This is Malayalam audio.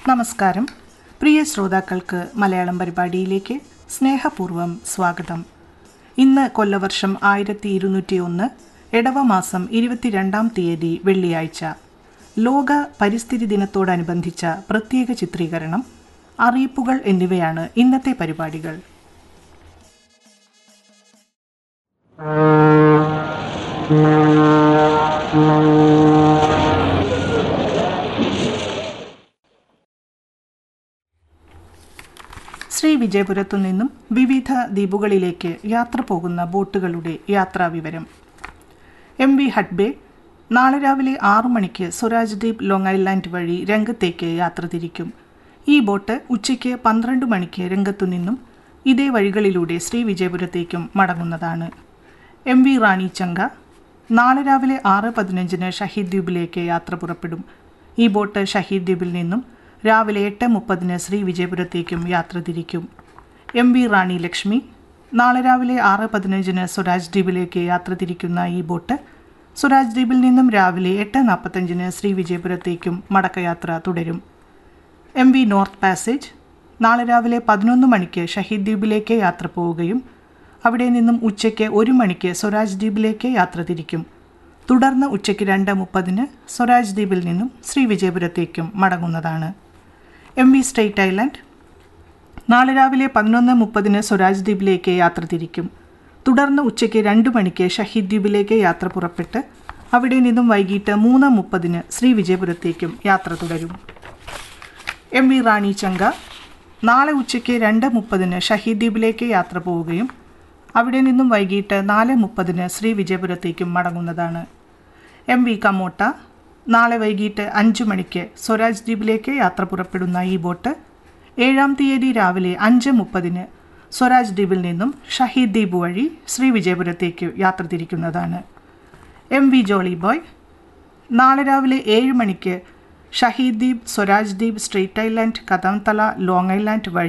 നമസ്കാരം പ്രിയ ശ്രോതാക്കൾക്ക് മലയാളം പരിപാടിയിലേക്ക് സ്നേഹപൂർവ്വം സ്വാഗതം ഇന്ന് കൊല്ലവർഷം ആയിരത്തി ഇരുന്നൂറ്റി ഒന്ന് ഇടവമാസം ഇരുപത്തിരണ്ടാം തീയതി വെള്ളിയാഴ്ച ലോക പരിസ്ഥിതി ദിനത്തോടനുബന്ധിച്ച പ്രത്യേക ചിത്രീകരണം അറിയിപ്പുകൾ എന്നിവയാണ് ഇന്നത്തെ പരിപാടികൾ ശ്രീ വിജയപുരത്തു നിന്നും വിവിധ ദ്വീപുകളിലേക്ക് യാത്ര പോകുന്ന ബോട്ടുകളുടെ യാത്രാ വിവരം എം വി ഹഡ്ബേ നാളെ രാവിലെ ആറു മണിക്ക് സ്വരാജ് ദ്വീപ് ലോങ് ഐലാൻഡ് വഴി രംഗത്തേക്ക് യാത്ര തിരിക്കും ഈ ബോട്ട് ഉച്ചയ്ക്ക് പന്ത്രണ്ട് മണിക്ക് രംഗത്തു നിന്നും ഇതേ വഴികളിലൂടെ ശ്രീ വിജയപുരത്തേക്കും മടങ്ങുന്നതാണ് എം വി റാണി ചങ്ക നാളെ രാവിലെ ആറ് പതിനഞ്ചിന് ഷഹീദ് ദ്വീപിലേക്ക് യാത്ര പുറപ്പെടും ഈ ബോട്ട് ഷഹീദ് ദ്വീപിൽ നിന്നും രാവിലെ എട്ട് മുപ്പതിന് ശ്രീ വിജയപുരത്തേക്കും യാത്ര തിരിക്കും എം വി റാണി ലക്ഷ്മി നാളെ രാവിലെ ആറ് പതിനഞ്ചിന് സ്വരാജ് ദ്വീപിലേക്ക് യാത്ര തിരിക്കുന്ന ഈ ബോട്ട് സ്വരാജ് ദ്വീപിൽ നിന്നും രാവിലെ എട്ട് നാൽപ്പത്തഞ്ചിന് ശ്രീ വിജയപുരത്തേക്കും മടക്കയാത്ര തുടരും എം വി നോർത്ത് പാസേജ് നാളെ രാവിലെ പതിനൊന്ന് മണിക്ക് ഷഹീദ് ദ്വീപിലേക്ക് യാത്ര പോവുകയും അവിടെ നിന്നും ഉച്ചയ്ക്ക് ഒരു മണിക്ക് സ്വരാജ് ദ്വീപിലേക്ക് യാത്ര തിരിക്കും തുടർന്ന് ഉച്ചയ്ക്ക് രണ്ട് മുപ്പതിന് സ്വരാജ് ദ്വീപിൽ നിന്നും ശ്രീ വിജയപുരത്തേക്കും മടങ്ങുന്നതാണ് എം വി സ്റ്റേറ്റ് ഐലൻഡ് നാളെ രാവിലെ പതിനൊന്ന് മുപ്പതിന് സ്വരാജ് ദ്വീപിലേക്ക് യാത്ര തിരിക്കും തുടർന്ന് ഉച്ചയ്ക്ക് രണ്ട് മണിക്ക് ഷഹീദ് ദ്വീപിലേക്ക് യാത്ര പുറപ്പെട്ട് അവിടെ നിന്നും വൈകിട്ട് മൂന്ന് മുപ്പതിന് ശ്രീ വിജയപുരത്തേക്കും യാത്ര തുടരും എം വി റാണി ചങ്ക നാളെ ഉച്ചയ്ക്ക് രണ്ട് മുപ്പതിന് ഷഹീദ് ദ്വീപിലേക്ക് യാത്ര പോവുകയും അവിടെ നിന്നും വൈകിട്ട് നാല് മുപ്പതിന് ശ്രീ വിജയപുരത്തേക്കും മടങ്ങുന്നതാണ് എം വി കമോട്ട നാളെ വൈകിട്ട് അഞ്ച് മണിക്ക് സ്വരാജ് ദ്വീപിലേക്ക് യാത്ര പുറപ്പെടുന്ന ഈ ബോട്ട് ഏഴാം തീയതി രാവിലെ അഞ്ച് മുപ്പതിന് സ്വരാജ് ദ്വീപിൽ നിന്നും ഷഹീദ് ദ്വീപ് വഴി ശ്രീ വിജയപുരത്തേക്ക് യാത്ര തിരിക്കുന്നതാണ് എം വി ജോളി ബോയ് നാളെ രാവിലെ ഏഴ് മണിക്ക് Shaheed Dweep Swaraj Dweep Strait Island Kadamtala Long Island വഴി